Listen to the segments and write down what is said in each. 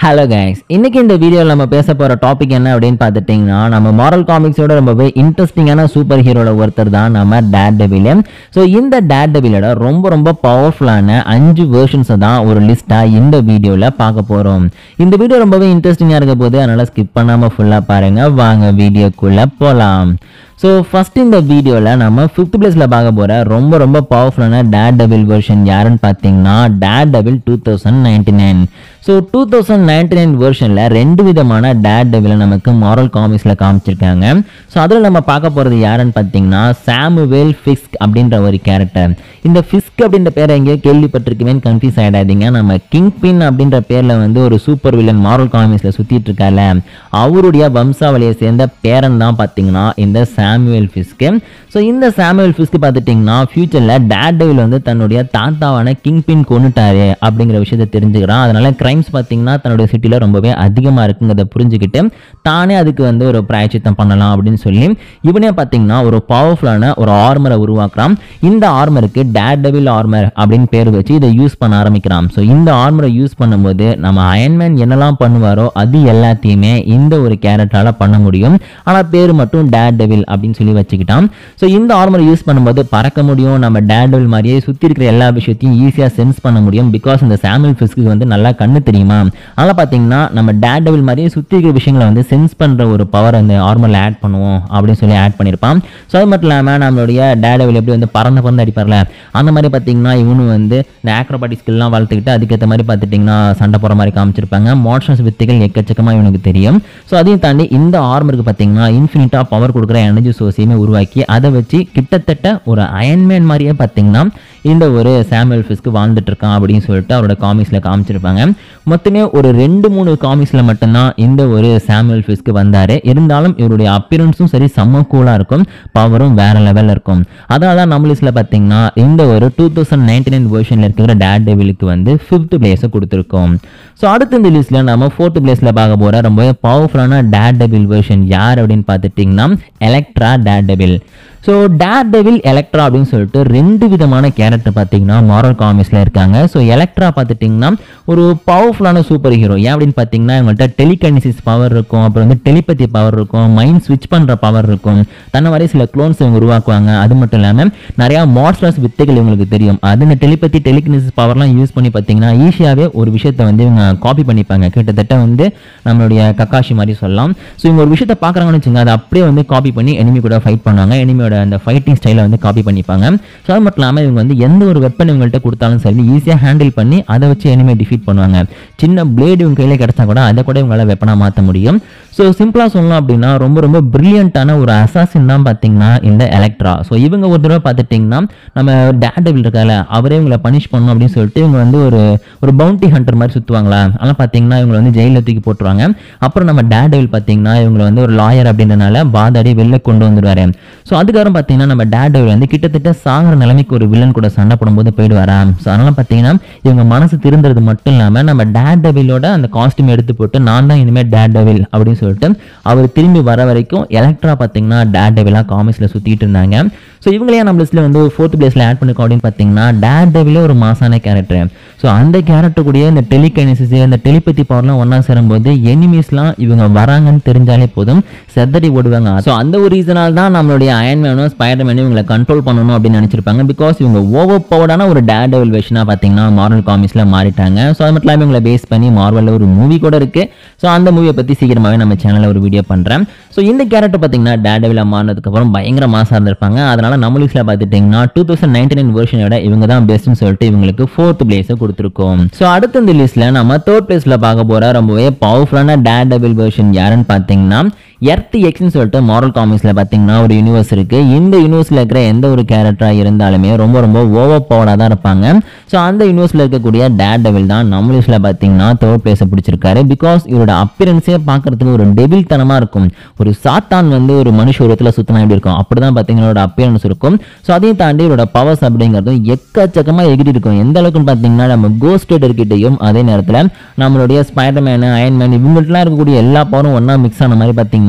hello guys இன்னைக்கு இந்த வீடியோவில் நம்ம பேச போகிற டாபிக் என்ன அப்படின்னு பார்த்துட்டிங்கன்னா நம்ம மாரல் காமிக்ஸோட ரொம்பவே இன்ட்ரெஸ்டிங்கான சூப்பர் ஹீரோட ஒருத்தர் தான் நம்ம டேட் டெபில் ஸோ இந்த டேட் டெபிலோட ரொம்ப ரொம்ப பவர்ஃபுல்லான அஞ்சு வேர்ஷன்ஸை தான் ஒரு லிஸ்ட்டாக இந்த வீடியோவில் பார்க்க போகிறோம் இந்த வீடியோ ரொம்பவே இன்ட்ரெஸ்டிங்காக இருக்க போது அதனால் ஸ்கிப் பண்ணாமல் ஃபுல்லாக பாருங்கள் வாங்க வீடியோக்குள்ளே போகலாம் ஸோ ஃபர்ஸ்ட் இந்த வீடியோவில் நம்ம ஃபிஃப்த் பிளேஸில் பார்க்க போகிற ரொம்ப ரொம்ப பவர்ஃபுல்லான டேட் டெபில் வெர்ஷன் யாருன்னு பார்த்தீங்கன்னா Daredevil two thousand ninety nine so two thousand ninety nine வெர்ஷனில் ரெண்டு விதமான டேட் டெபிலை நமக்கு மாரல் காமிக்ஸில் காமிச்சிருக்காங்க ஸோ அதில் நம்ம பார்க்க போகிறது யாருன்னு பார்த்தீங்கன்னா சாமுவேல் ஃபிஸ்க் அப்படின்ற ஒரு கேரக்டர் இந்த ஃபிஸ்க் அப்படின்ற பேரை எங்கேயோ கேள்விப்பட்டிருக்குமேன்னு கன்ஃபியூஸ் ஆகிடாதீங்க நம்ம கிங் பின் அப்படின்ற பேரில் வந்து ஒரு சூப்பர் வில்லன் மாரல் காமிக்ஸில் சுற்றிட்டு இருக்கால அவருடைய வம்சாவளியை சேர்ந்த பேரன் தான் பார்த்தீங்கன்னா இந்த சாமுவேல் ஃபிஸ்க்கு ஸோ இந்த சாமுவேல் ஃபிஸ்க்கு பார்த்துட்டிங்கன்னா ஃபியூச்சரில் டேட் டெவில் வந்து தன்னுடைய தாத்தாவான கிங் பின் கொண்டுட்டாரு அப்படிங்கிற விஷயத்தை தெரிஞ்சுக்கிறான் அதனால கிரைம்ஸ் பார்த்தீங்கன்னா தன்னுடைய சிட்டியில் ரொம்பவே அதிகமாக இருக்குங்கிறத புரிஞ்சுக்கிட்டு தானே அதுக்கு வந்து ஒரு பிராயச்சித்தம் பண்ணலாம் அப்படின்னு சொல்லி இவனே பார்த்தீங்கன்னா ஒரு பவர்ஃபுல்லான ஒரு ஆர்மரை உருவாக்குறான் இந்த ஆர்மருக்கு டேட் டெவில் ஆர்மர் அப்படின்னு பேர் வச்சு இதை யூஸ் பண்ண ஆரம்பிக்கிறான் ஸோ இந்த ஆர்மரை யூஸ் பண்ணும்போது நம்ம அயன்மேன் என்னெல்லாம் பண்ணுவாரோ அது எல்லாத்தையுமே இந்த ஒரு கேரக்டரால் பண்ண முடியும் ஆனால் பேர் மட்டும் டேட் டெவில் அப்படின்னு சொல்லி வச்சுக்கிட்டான் ஸோ இந்த ஆர்மரை யூஸ் பண்ணும்போது பறக்க முடியும் நம்ம டேட் டெவில் மாதிரியே சுற்றி இருக்கிற எல்லா விஷயத்தையும் ஈஸியாக சென்ஸ் பண்ண முடியும் பிகாஸ் இந்த சாமுவல் ஃபிஸ்க்கு வந்து நல்லா கண்ணு தெரியுமா அதனால் பார்த்தீங்கன்னா நம்ம டேட் டெவில் மாதிரியே சுற்றி இருக்கிற விஷயங்களை வந்து சென்ஸ் பண்ணுற ஒரு பவர் அந்த ஆர்மரில் ஆட் பண்ணுவோம் அப்படின்னு சொல்லி ஆட் பண்ணியிருப்பான் ஸோ அது மட்டும் இல்லாமல் நம்மளுடைய டேட் டெவில் எப்படி வந்து பறந்து பறந்து அடிப்பார்ல அந்த மாதிரி பார்த்தீங்கன்னா இவனு வந்து இந்த ஆக்ரோபாட்டிக் ஸ்கில்லாம் வளர்த்துக்கிட்டு அதுக்கேற்ற மாதிரி பார்த்துட்டிங்கன்னா சண்டை போகிற மாதிரி காமிச்சிருப்பாங்க மோஷன்ஸ் வித்தைகள் எக்கச்சக்கமாக இவனுக்கு தெரியும் ஸோ அதையும் தாண்டி இந்த ஆர்மருக்கு பார்த்தீங்கன்னா இன்ஃபினிட்டாக பவர் கொடுக்குற எனர்ஜி சோர்ஸையுமே உருவாக்கி அதை வச்சு கிட்டத்தட்ட ஒரு அயன்மேன் மாதிரியே பார்த்தீங்கன்னா இந்த ஒரு சாமுவல் ஃபிஸ்க்கு வாழ்ந்துட்டு இருக்கான் அப்படின்னு சொல்லிட்டு அவரோட காமிக்ஸில் காமிச்சிருப்பாங்க மொத்தமே ஒரு ரெண்டு மூணு காமிக்ஸில் மட்டும்தான் இந்த ஒரு சாமுவல் ஃபிஸ்க்கு வந்தார் இருந்தாலும் இவருடைய அப்பியரன்ஸும் சரி செம்ம கூலாக இருக்கும் பவரும் வேற லெவலில் இருக்கும் அதனால தான் நம்ம லிஸ்ட்டில் பார்த்தீங்கன்னா இந்த ஒரு டூ தௌசண்ட் நைன்டி நைன் வேர்ஷனில் இருக்கிற டேட் டெவிலுக்கு வந்து ஃபிஃப்த் பிளேஸை கொடுத்துருக்கோம் ஸோ அடுத்த இந்த லிஸ்ட்டில் நம்ம ஃபோர்த் பிளேஸில் பார்க்க போகிற ரொம்பவே பவர்ஃபுல்லான டேட் டெவில் வெர்ஷன் யார் அப்படின்னு பார்த்துட்டிங்கன்னா Elektra Daredevil so Daredevil Elektra அப்படின்னு சொல்லிட்டு ரெண்டு விதமான கேரக்டர் பார்த்தீங்கன்னா மாரல் காமிக்ஸில் இருக்காங்க ஸோ எலக்ட்ரா பார்த்துட்டிங்கன்னா ஒரு பவர்ஃபுல்லான சூப்பர் ஹீரோ ஏன் அப்படின்னு பார்த்தீங்கன்னா இவங்கள்ட்ட டெலிகனிசிஸ் பவர் இருக்கும் அப்புறம் வந்து டெலிபதி பவர் இருக்கும் மைண்ட் ஸ்விட்ச் பண்ணுற பவர் இருக்கும் தன்னை மாதிரி சில க்ளோன்ஸ் இவங்க உருவாக்குவாங்க அது மட்டும் இல்லாமல் நிறையா மார்ஷல்ஸ் வித்தைகள் இவங்களுக்கு தெரியும் அது இந்த டெலிபதி டெலிகனிசிஸ் பவர்லாம் யூஸ் பண்ணி பார்த்தீங்கன்னா ஈஸியாகவே ஒரு விஷயத்தை வந்து இவங்க காப்பி பண்ணிப்பாங்க கிட்டத்தட்ட வந்து நம்மளுடைய கக்காஷி மாதிரி சொல்லலாம் ஸோ இவங்க ஒரு விஷயத்தை பார்க்குறாங்கன்னு வச்சுங்க அதை அப்படியே வந்து காப்பி பண்ணி எனிமி கூட ஃபைட் பண்ணுவாங்க எனிமியோட அந்த ஃபைட்டிங் ஸ்டைலை வந்து காப்பி பண்ணிப்பாங்க ஸோ அது மட்டும் இல்லாமல் இவங்க வந்து எந்த ஒரு வெப்பன் இவங்கள்ட்ட கொடுத்தாலும் சரி ஈஸியாக ஹேண்டில் பண்ணி அதை வச்சு எனிமே டிஃபீட் பண்ணுவாங்க சின்ன பிளேடு இவங்க கையில் கிடச்சா கூட அதை கூட இவங்களால வெப்பனாக மாற்ற முடியும் ஸோ சிம்பிளாக சொல்லலாம் அப்படின்னா ரொம்ப ரொம்ப பிரில்லியண்ட்டான ஒரு அசாசின் தான் பார்த்தீங்கன்னா இந்த எலக்ட்ரா ஸோ இவங்க ஒரு தடவை பார்த்துட்டிங்கன்னா நம்ம டேடபிள் இருக்கால அவரே இவங்களை பனிஷ் பண்ணணும் அப்படின்னு சொல்லிட்டு இவங்க வந்து ஒரு ஒரு பவுண்டி ஹண்டர் மாதிரி சுற்றுவாங்களா அதெல்லாம் பார்த்தீங்கன்னா இவங்களை வந்து ஜெயிலில் தூக்கி போட்டுருவாங்க அப்புறம் நம்ம டேடபிள் பார்த்தீங்கன்னா இவங்களை வந்து ஒரு லாயர் அப்படின்றனால பாதாடி வெளில கொண்டு வந்துடுவாரு ஸோ அதுக்கப்புறம் பார்த்தீங்கன்னா நம்ம டேடபிள் வந்து கிட்டத்தட்ட சாகிற நிலைமைக்கு ஒரு வில்லன் கூட சண்டை போடும்போது போயிடுவாரா ஸோ அதனால பார்த்தீங்கன்னா இவங்க மனசு திருந்துறது மட்டும் இல்லாமல் நம்ம டேடபிளோட அந்த காஸ்டியூம் எடுத்து போட்டு நான் தான் இனிமேல் டேடபிள் அப்படின்னு சொல்லிட்டு அவர் திரும்பி வர வரைக்கும் எலக்ட்ரா பார்த்தீங்கன்னா டேடபிளாக காமிக்ஸில் சுற்றிட்டு இருந்தாங்க ஸோ இவங்களையே நம்ம லிஸ்ட்டில் வந்து ஃபோர்த் பிளேஸில் ஆட் பண்ணிருக்கோம் அப்படின்னு பார்த்தீங்கன்னா டேடபிளே ஒரு மாசான கேரக்டர் ஸோ அந்த கேரக்டர் கூடயே இந்த டெலிகைனசிஸ் இந்த டெலிபதி பவர்லாம் ஒன்றா சேரும்போது எனிமீஸ்லாம் இவங்க வராங்கன்னு தெரிஞ்சாலே போதும் செதறி ஓடுவாங்க ஸோ அந்த ஒரு ரீசனால் தான் நம்மளுடைய அயன்மேனும் ஸ்பைடர்மேனும் இவங்களை கண்ட்ரோல் பண்ணணும் அப்படின்னு நினச்சிருப்பாங்க பிகாஸ் இவங்க ஓவர் பவர்டான ஒரு டேடபிள் வெர்ஷனாக பார்த்தீங்கன்னா மார்வல் காமிக்ஸில் மாறிட்டாங்க ஸோ அது மட்டும் இல்லாமல் இவங்களை பேஸ் பண்ணி மார்வலில் ஒரு மூவி கூட இருக்குது ஸோ அந்த மூவியை பற்றி சீக்கிரமாகவே நம்ம சேனலில் ஒரு வீடியோ பண்ணுறேன் ஸோ இந்த கேரக்டர் பார்த்தீங்கன்னா டேடபிளாக மாறினதுக்கப்புறம் பயங்கர மாசாக இருந்திருப்பாங்க அதனால் நம்ம லிஸ்ட்டில் பார்த்துட்டிங்கன்னா டூ தௌசண்ட் நைன்டி நைன் வெர்ஷனோட இவங்க தான் பெஸ்ட்னு சொல்லிட்டு இவங்களுக்கு ஃபோர்த் பிளேஸை கொடுத்துருக்கோம் ஸோ அடுத்த இந்த லிஸ்ட்டில் நம்ம தேர்ட் பிளேஸில் பார்க்க போகிற ரொம்பவே பவர்ஃபுல்லான டேடபிள் வெர்ஷன் யாருன்னு பார்த்தீங்கன்னா எர்த் எக்ஸ்னு சொல்லிட்டு மாரல் காமிக்ஸில் பார்த்தீங்கன்னா ஒரு யூனிவர்ஸ் இருக்குது இந்த யூனிவர்ஸில் இருக்கிற எந்த ஒரு கேரக்டராக இருந்தாலுமே ரொம்ப ரொம்ப ஓவர் பவர்டாக தான் இருப்பாங்க ஸோ அந்த யூனிவர்ஸில் இருக்கக்கூடிய டேட் டெவில் தான் நம்ம லிஸ்ட்டில் பார்த்தீங்கன்னா தேர்ட் பிளேஸை பிடிச்சிருக்காரு பிகாஸ் இவரோட அப்பியரன்ஸே பார்க்கறதுக்கு ஒரு டெபில் தனமாக இருக்கும் ஒரு சாத்தான் வந்து ஒரு மனுஷ உருவத்தில் சுத்தினா எப்படி இருக்கும் அப்படி தான் பார்த்தீங்கன்னா இவரோட அப்பியரன்ஸ் இருக்கும் ஸோ அதையும் தாண்டி இவரோட பவர்ஸ் அப்படிங்கிறதும் எக்கச்சக்கமாக எகிரி இருக்கும் எந்த அளவுக்குன்னு பார்த்தீங்கன்னா நம்ம கோஸ்ட் கிட்டையும் அதே நேரத்தில் நம்மளுடைய ஸ்பைடர்மேனு அயன்மேன் இவங்கள்ட்டலாம் இருக்கக்கூடிய எல்லா பவரும் ஒன்றா மிக்ஸ் ஆன மாதிரி பார்த்தீங்கன்னா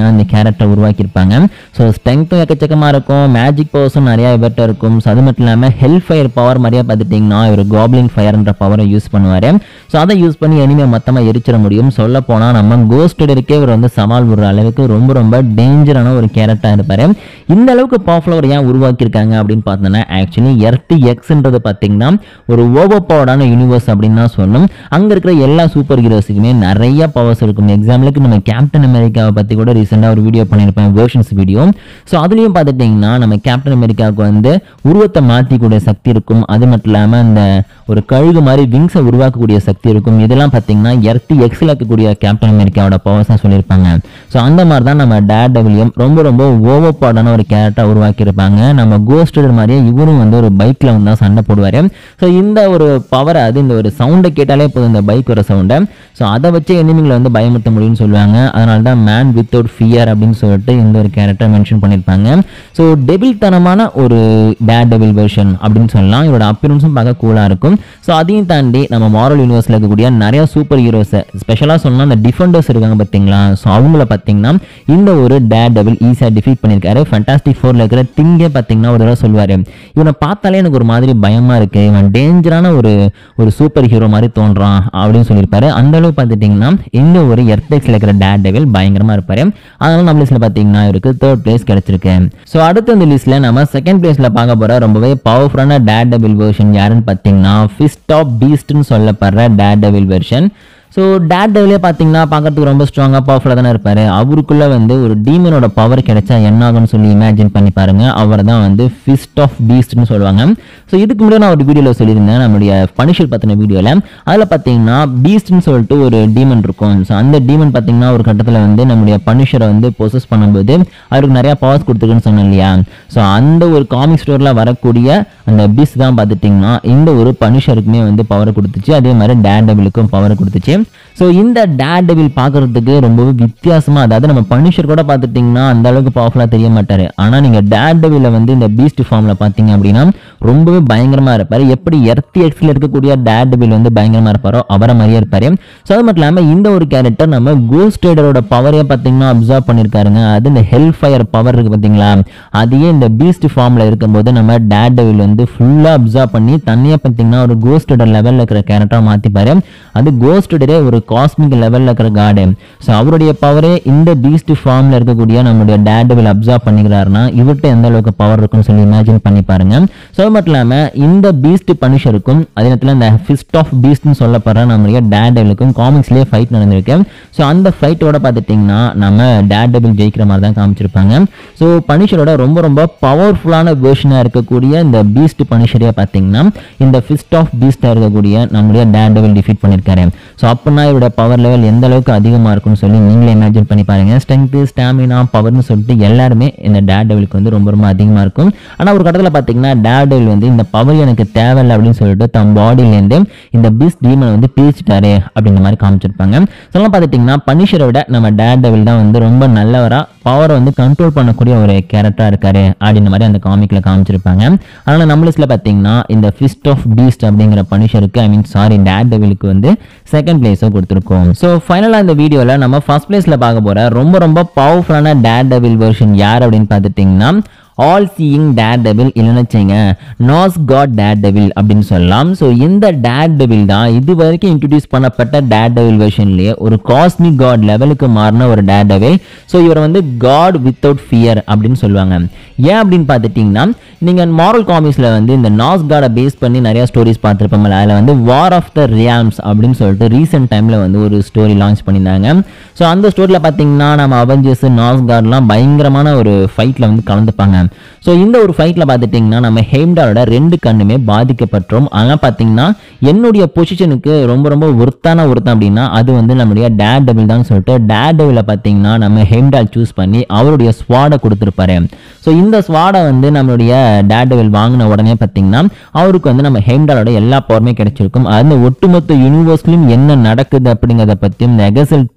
பார்த்தீங்கன்னா இந்த கேரக்டர் உருவாக்கியிருப்பாங்க ஸோ ஸ்ட்ரென்த்தும் எக்கச்சக்கமாக இருக்கும் மேஜிக் பவர்ஸும் நிறையா இவர்கிட்ட இருக்கும் ஸோ அது மட்டும் இல்லாமல் ஹெல் ஃபயர் பவர் மாதிரியே பார்த்துட்டிங்கன்னா இவர் கோப்ளின் ஃபயர்ன்ற பவரை யூஸ் பண்ணுவார் ஸோ அதை யூஸ் பண்ணி எனிமே மொத்தமாக எரிச்சிட முடியும் சொல்ல போனால் நம்ம கோஸ்டடருக்கே இவர் வந்து சவால் விடுற அளவுக்கு ரொம்ப ரொம்ப டேஞ்சரான ஒரு கேரக்டராக இருப்பார் இந்த அளவுக்கு பாப்புலர் ஏன் உருவாக்கியிருக்காங்க அப்படின்னு பார்த்தோன்னா ஆக்சுவலி எர்டி எக்ஸ்ன்றது பார்த்தீங்கன்னா ஒரு ஓவர் பவர்டான யூனிவர்ஸ் அப்படின்னு தான் சொல்லணும் அங்கே இருக்கிற எல்லா சூப்பர் ஹீரோஸுக்குமே நிறைய பவர்ஸ் இருக்கும் எக்ஸாம்பிளுக்கு நம்ம கேப்டன் அமெரிக்காவை பற்றி கூட ரீசெண்டாக ஒரு வீடியோ பண்ணியிருப்பேன் வேர்ஷன்ஸ் வீடியோ ஸோ அதுலேயும் பார்த்துட்டிங்கன்னா நம்ம கேப்டன் அமெரிக்காவுக்கு வந்து உருவத்தை மாற்றிக்கூடிய சக்தி இருக்கும் அது மட்டும் இல்லாமல் அந்த ஒரு கழுகு மாதிரி விங்ஸை உருவாக்கக்கூடிய சக்தி இருக்கும் இதெல்லாம் பார்த்தீங்கன்னா எர்த்தி எக்ஸில் இருக்கக்கூடிய கேப்டன் அமெரிக்காவோட பவர்ஸாக சொல்லியிருப்பாங்க ஸோ அந்த மாதிரி தான் நம்ம டேட் டபிள்யூம் ரொம்ப ரொம்ப ஓவர் பாடான ஒரு கேரக்டர் உருவாக்கியிருப்பாங்க நம்ம கோஸ்டர் மாதிரியே இவரும் வந்து ஒரு பைக்கில் வந்து தான் சண்டை போடுவார் ஸோ இந்த ஒரு பவரை அது இந்த ஒரு சவுண்டை கேட்டாலே போதும் இந்த பைக் வர சவுண்டை ஸோ அதை வச்சு எனிமிங்களை வந்து பயமுறுத்த முடியும்னு சொல்லுவாங்க அதனால தான் மேன் வித்தவுட் ஃபியர் அப்படின்னு சொல்லிட்டு இந்த ஒரு கேரக்டர் மென்ஷன் பண்ணியிருப்பாங்க ஸோ டெபிள் தனமான ஒரு டேட் டெபிள் வெர்ஷன் அப்படின்னு சொல்லலாம் இவரோட அப்பியரன்ஸும் பார்க்க கூலாக இருக்கும் ஸோ அதையும் தாண்டி நம்ம மாரல் யூனிவர்ஸில் இருக்கக்கூடிய நிறைய சூப்பர் ஹீரோஸை ஸ்பெஷலாக சொன்னால் அந்த டிஃபெண்டர்ஸ் இருக்காங்க பார்த்தீங்களா ஸோ அவங்கள பார்த்தீங்கன்னா இந்த ஒரு டேட் டெபிள் ஈஸியாக டிஃபீட் பண்ணியிருக்காரு ஃபண்டாஸ்டிக் ஃபோரில் இருக்கிற திங்கே பார்த்தீங்கன்னா ஒரு தடவை சொல்லுவார் இவனை பார்த்தாலே எனக்கு ஒரு மாதிரி பயமாக இருக்குது இவன் டேஞ்சரான ஒரு ஒரு சூப்பர் ஹீரோ மாதிரி தோன்றான் அப்படின்னு சொல்லியிருப்பாரு அந்த அளவு பார்த்துட்டிங்கன்னா இந்த ஒரு எர்த்தெக்ஸில் இருக்கிற டேட் டெவில் பயங்கரமாக இருப்பார் அதனால நம்ம லிஸ்ட்டில் பார்த்தீங்கன்னா இவருக்கு தேர்ட் பிளேஸ் கிடைச்சிருக்கு ஸோ அடுத்த இந்த லிஸ்ட்டில் நம்ம செகண்ட் பிளேஸில் பார்க்க போகிற ரொம்பவே பவர்ஃபுல்லான டேட் டெவில் வெர்ஷன் யாருன்னு பார்த்தீங்கன்னா ஃபிஸ்ட் ஆஃப் பீஸ்ட்னு சொல்லப்படுற டேட் டெவில் வெர்ஷன் ஸோ டேட் டெவிலே பார்த்தீங்கன்னா பார்க்கறதுக்கு ரொம்ப ஸ்ட்ராங்காக பவர்ஃபுல்லாக தானே இருப்பார் அவருக்குள்ளே வந்து ஒரு டீமனோட பவர் கிடைச்சா என்ன ஆகும்னு சொல்லி இமேஜின் பண்ணி பாருங்க அவர் தான் வந்து ஃபிஸ்ட் ஆஃப் பீஸ்ட்னு சொல்லுவாங்க ஸோ இதுக்கு முன்னாடி நான் ஒரு வீடியோவில் சொல்லியிருந்தேன் நம்மளுடைய பனிஷர் பற்றின வீடியோவில் அதில் பார்த்தீங்கன்னா பீஸ்ட்னு சொல்லிட்டு ஒரு டீமன் இருக்கும் ஸோ அந்த டீமன் பார்த்தீங்கன்னா ஒரு கட்டத்தில் வந்து நம்முடைய பனிஷரை வந்து பொசஸ் பண்ணும்போது அவருக்கு நிறையா பவர்ஸ் கொடுத்துருக்குன்னு சொன்னேன் இல்லையா ஸோ அந்த ஒரு காமிக் ஸ்டோரில் வரக்கூடிய அந்த பீஸ் தான் பார்த்துட்டிங்கன்னா இந்த ஒரு பனிஷருக்குமே வந்து பவரை கொடுத்துச்சு அதே மாதிரி டேட் டெபிளுக்கும் பவர் கொடுத்துச்சு ஸோ இந்த டேட் டெவில் பார்க்கறதுக்கு ரொம்பவே வித்தியாசமாக அதாவது நம்ம பனிஷர் கூட பார்த்துட்டிங்கன்னா அந்த அளவுக்கு பவர்ஃபுல்லாக தெரிய மாட்டார் ஆனால் நீங்கள் டேட் டெவில வந்து இந்த பீஸ்ட் ஃபார்மில் பார்த்தீங்க அப்படின்னா ரொம்பவே பயங்கரமாக இருப்பார் எப்படி எர்த்தி எக்ஸில் இருக்கக்கூடிய டேட் டெவில் வந்து பயங்கரமாக இருப்பாரோ அவரை மாதிரியே இருப்பார் ஸோ அது மட்டும் இல்லாமல் இந்த ஒரு கேரக்டர் நம்ம கோஸ்ட் ரைடரோட பவரையே பார்த்தீங்கன்னா அப்சர்வ் பண்ணியிருக்காருங்க அது இந்த ஹெல் ஃபயர் பவர் இருக்குது பார்த்தீங்களா அதையே இந்த பீஸ்ட் ஃபார்மில் இருக்கும்போது நம்ம டேட் டெவில் வந்து ஃபுல்லாக அப்சர்வ் பண்ணி தண்ணியை பார்த்தீங்கன்னா ஒரு கோஸ்ட் ரைடர் லெவலில் இருக்கிற கேரக்டராக மாற்றிப்பாரு அது கோஸ்ட் ரைடரே ஒரு காஸ்மிக் லெவலில் இருக்கிற காடு ஸோ அவருடைய பவரே இந்த பீஸ்ட் ஃபார்மில் இருக்கக்கூடிய நம்முடைய டேட் டெவில் அப்சர்வ் பண்ணிக்கிறாருன்னா இவர்கிட்ட எந்த அளவுக்கு பவர் இருக்குன்னு சொல்லி இமேஜின் பண்ணி பாருங்க ஸோ அது மட்டும் இல்லாமல் இந்த பீஸ்ட் பனிஷருக்கும் அதே நேரத்தில் இந்த ஃபிஸ்ட் ஆஃப் பீஸ்ட்னு சொல்லப்படுற நம்முடைய டேட் டெவிலுக்கும் காமிக்ஸ்லேயே ஃபைட் நடந்திருக்கு ஸோ அந்த ஃபைட்டோட பார்த்துட்டிங்கன்னா நம்ம டேட் டெபிள் ஜெயிக்கிற மாதிரி தான் காமிச்சிருப்பாங்க ஸோ பனிஷரோட ரொம்ப ரொம்ப பவர்ஃபுல்லான வேர்ஷனாக இருக்கக்கூடிய இந்த பீஸ்ட் பனிஷரே பார்த்தீங்கன்னா இந்த ஃபிஸ்ட் ஆஃப் பீஸ்டாக இருக்கக்கூடிய நம்முடைய டேட் டெபிள் டிஃபீட் பண்ணியிருக்காரு ஸோ அப்படின்னா இவரோட பவர் லெவல் எந்த அளவுக்கு அதிகமாக இருக்கும்னு சொல்லி நீங்களே இமேஜின் பண்ணி பாருங்க ஸ்ட்ரென்த்து ஸ்டாமினா பவர்னு சொல்லிட்டு எல்லாருமே இந்த டேட் டெவிலுக்கு வந்து ரொம்ப ரொம்ப அதிகமாக இருக்கும் ஆனால் ஒரு கட்டத்தில் பார்த்தீங்கன்னா டேட் டெவில் வந்து இந்த பவர் எனக்கு தேவையில்லை அப்படின்னு சொல்லிட்டு தம் பாடியிலேருந்து இந்த பீஸ் டீமனை வந்து பிரிச்சுட்டாரு அப்படின்ற மாதிரி காமிச்சிருப்பாங்க சொல்லலாம் பார்த்துட்டிங்கன்னா பனிஷரை விட நம்ம டேட் டெவில் தான் வந்து ரொம்ப நல்லவராக பவரை வந்து கண்ட்ரோல் பண்ணக்கூடிய ஒரு கேரக்டராக இருக்காரு அப்படின்ற மாதிரி அந்த காமிக்கில் காமிச்சிருப்பாங்க அதனால் நம்ம லிஸ்ட்டில் பார்த்தீங்கன்னா இந்த ஃபிஸ்ட் ஆஃப் பீஸ்ட் அப்படிங்கிற பனிஷருக்கு ஐ மீன் சாரி டேட் டெவிலுக்கு வந்து செகண்ட் பிளேஸை கொடுத்துருக்கோம் ஸோ ஃபைனலாக இந்த வீடியோவில் நம்ம ஃபர்ஸ்ட் பிளேஸில் பார்க்க போகிற ரொம்ப ரொம்ப பவர்ஃபுல்லான டேட் டெவில் வெர்ஷன் யார் அப்படின்னு பார்த்துட்டிங்கன்னா ஆல் சீயிங் டேட் டெவில் இல்லைன்னு நாஸ் காட் டேட் டெவில் அப்படின்னு சொல்லலாம் ஸோ இந்த டேட் டெவில் தான் இது வரைக்கும் இன்ட்ரடியூஸ் பண்ணப்பட்ட டேட் டெவில் வெர்ஷன்லேயே ஒரு காஸ்மிக் காட் லெவலுக்கு மாறின ஒரு டேட் டெவில் ஸோ இவரை வந்து காட் வித்தவுட் ஃபியர் அப்படின்னு சொல்லுவாங்க ஏன் அப்படின்னு பார்த்துட்டிங்கன்னா நீங்கள் மாரல் காமிக்ஸில் வந்து இந்த நாஸ் காடை பேஸ் பண்ணி நிறைய ஸ்டோரிஸ் பார்த்துருப்போம்ல அதில் வந்து வார் ஆஃப் த ரியாம்ஸ் அப்படின்னு சொல்லிட்டு ரீசெண்ட் டைமில் வந்து ஒரு ஸ்டோரி லான்ச் பண்ணியிருந்தாங்க ஸோ அந்த ஸ்டோரியில் பார்த்தீங்கன்னா நம்ம அவெஞ்சர்ஸ் நாஸ் காட்லாம் பயங்கரமான ஒரு ஃபைட்டில் வந்து கலந்துப்பாங்க ஸோ இந்த ஒரு ஃபைட்டில் பார்த்துட்டிங்கன்னா நம்ம ஹேம்டாலோட ரெண்டு கண்ணுமே பாதிக்கப்பட்டோம் ஆனால் பார்த்தீங்கன்னா என்னுடைய பொசிஷனுக்கு ரொம்ப ரொம்ப ஒருத்தான ஒருத்தன் அப்படின்னா அது வந்து நம்முடைய டேட் டெபிள் தான் சொல்லிட்டு டேட் டெபிளை பார்த்தீங்கன்னா நம்ம ஹேம்டால் சூஸ் பண்ணி அவருடைய ஸ்வாடை கொடுத்துருப்பாரு ஸோ இந்த ஸ்வாடை வந்து நம்மளுடைய டேட் டெபிள் வாங்கின உடனே பார்த்தீங்கன்னா அவருக்கு வந்து நம்ம ஹேம்டாலோட எல்லா பவருமே கிடைச்சிருக்கும் அந்த ஒட்டுமொத்த யூனிவர்ஸ்லையும் என்ன நடக்குது அப்படிங்கிறத பற்றியும் இந்த எகசல் ட்ரீ இருக்குது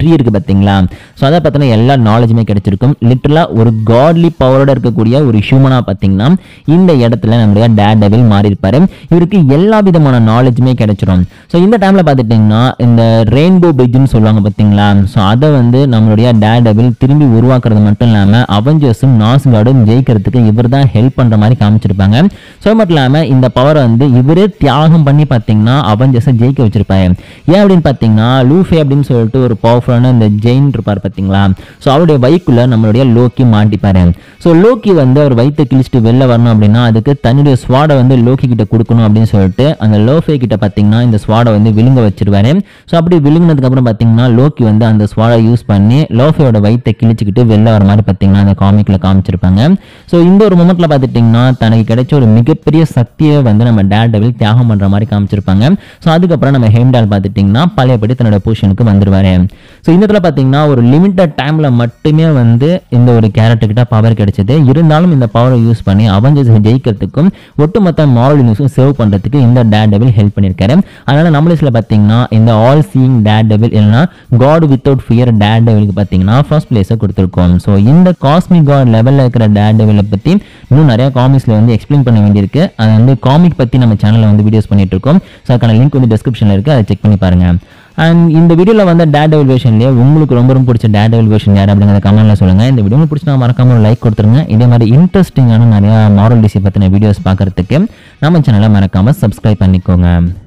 பார்த்தீங்களா ஸோ அதை பற்றின எல்லா நாலேஜுமே கிடைச்சிருக்கும் லிட்டரலாக ஒரு காட்லி பவரோட இருக்கக்கூடிய ஒரு ஹியூமனாக பார்த்தீங்கன்னா இந்த இடத்துல நம்முடைய டேட் டெவில் மாறி இருப்பாரு இவருக்கு எல்லா விதமான நாலேஜுமே கிடைச்சிரும் ஸோ இந்த டைமில் பார்த்துட்டிங்கன்னா இந்த ரெயின்போ பிரிட்ஜ்னு சொல்லுவாங்க பார்த்தீங்களா ஸோ அதை வந்து நம்மளுடைய டேட் டெவில் திரும்பி உருவாக்குறது மட்டும் இல்லாமல் அவெஞ்சர்ஸும் நாஸ்கார்டும் ஜெயிக்கிறதுக்கு இவர் தான் ஹெல்ப் பண்ணுற மாதிரி காமிச்சிருப்பாங்க ஸோ அது மட்டும் இல்லாமல் இந்த பவரை வந்து இவரே தியாகம் பண்ணி பார்த்தீங்கன்னா அவெஞ்சர்ஸை ஜெயிக்க வச்சிருப்பாரு ஏன் அப்படின்னு பார்த்தீங்கன்னா லூஃபே அப்படின்னு சொல்லிட்டு ஒரு பவர்ஃபுல்லான இந்த ஜெயின் இருப்பார் பார்த்தீங்களா ஸோ அவருடைய வயிக்குள்ள நம்மளுடைய லோக்கி மாட்டிப்பாரு ஸோ லோக்கி வந்து அவர் வயிற்றை கிழிச்சிட்டு வெளில வரணும் அப்படின்னா அதுக்கு தன்னுடைய ஸ்வாடை வந்து லோக்கி கிட்ட கொடுக்கணும் அப்படின்னு சொல்லிட்டு அந்த லோஃபே கிட்ட பார்த்தீங்கன்னா இந்த ஸ்வாடை வந்து விழுங்க வச்சிருவாரு ஸோ அப்படி விழுங்கினதுக்கு அப்புறம் பார்த்தீங்கன்னா லோக்கி வந்து அந்த ஸ்வாடை யூஸ் பண்ணி லோஃபேயோட வயிற்றை கிழிச்சிக்கிட்டு வெளில வர மாதிரி பார்த்தீங்கன்னா அந்த காமிக்ல காமிச்சிருப்பாங்க ஸோ இந்த ஒரு மொமெண்ட்ல பார்த்துட்டிங்கன்னா தனக்கு கிடைச்ச ஒரு மிகப்பெரிய சக்தியை வந்து நம்ம டேட் டெவில் தியாகம் பண்ற மாதிரி காமிச்சிருப்பாங்க ஸோ அதுக்கப்புறம் நம்ம ஹேம்டால் பார்த்துட்டிங்கன்னா பழையபடி தன்னோட பொசிஷனுக்கு வந்துருவாரு ஸோ இந்த இடத்துல பார்த்தீங்கன்னா ஒரு லிமிட்டட் டைம்ல மட்டுமே வந்து இந்த ஒரு கேரக்டர் கிட்ட பவர் கிடைச்சது இருந்தாலும் இந்த பவரை யூஸ் பண்ணி அவஞ்சர்ஸ் ஜெயிக்கிறதுக்கும் ஒட்டுமொத்த மாரல் நியூஸும் சேவ் பண்றதுக்கு இந்த டேட் டெவில் ஹெல்ப் பண்ணியிருக்காரு அதனால நம்ம லிஸ்ட்ல பார்த்தீங்கன்னா இந்த ஆல் சீயிங் டேட் டெவில் இல்லைன்னா காட் வித்தவுட் ஃபியர் டேட் டெவிலுக்கு பார்த்தீங்கன்னா ஃபர்ஸ்ட் பிளேஸை கொடுத்துருக்கோம் ஸோ இந்த காஸ்மிக் காட் லெவலில் இருக்கிற டேட் டெவிலை பற்றி இன்னும் நிறைய காமிக்ஸில் வந்து எக்ஸ்பிளைன் பண்ண வேண்டியிருக்கு அது வந்து காமிக் பற்றி நம்ம சேனலில் வந்து வீடியோஸ் பண்ணிட்டு இருக்கோம் ஸோ அதுக்கான லிங்க் வந்து டிஸ்கிரிப்ஷனில் இருக்குது அதை செக் பண்ணி பாருங்க அண்ட் இந்த வீடியோவில் வந்து டேட் டெவில் வேஷன்லேயே உங்களுக்கு ரொம்ப ரொம்ப பிடிச்ச டேட் டெவில் வேஷன் யார் அப்படிங்கிற கமெண்ட்டில் சொல்லுங்கள் இந்த வீடியோ பிடிச்சா மறக்காம லைக் கொடுத்துருங்க இதே மாதிரி இன்ட்ரெஸ்டிங்கான நிறையா மாரல் டிசி பற்றின வீடியோஸ் பார்க்குறதுக்கு நம்ம சேனலை மறக்காமல் சப்ஸ்கிரைப் பண்ணிக்கோங்க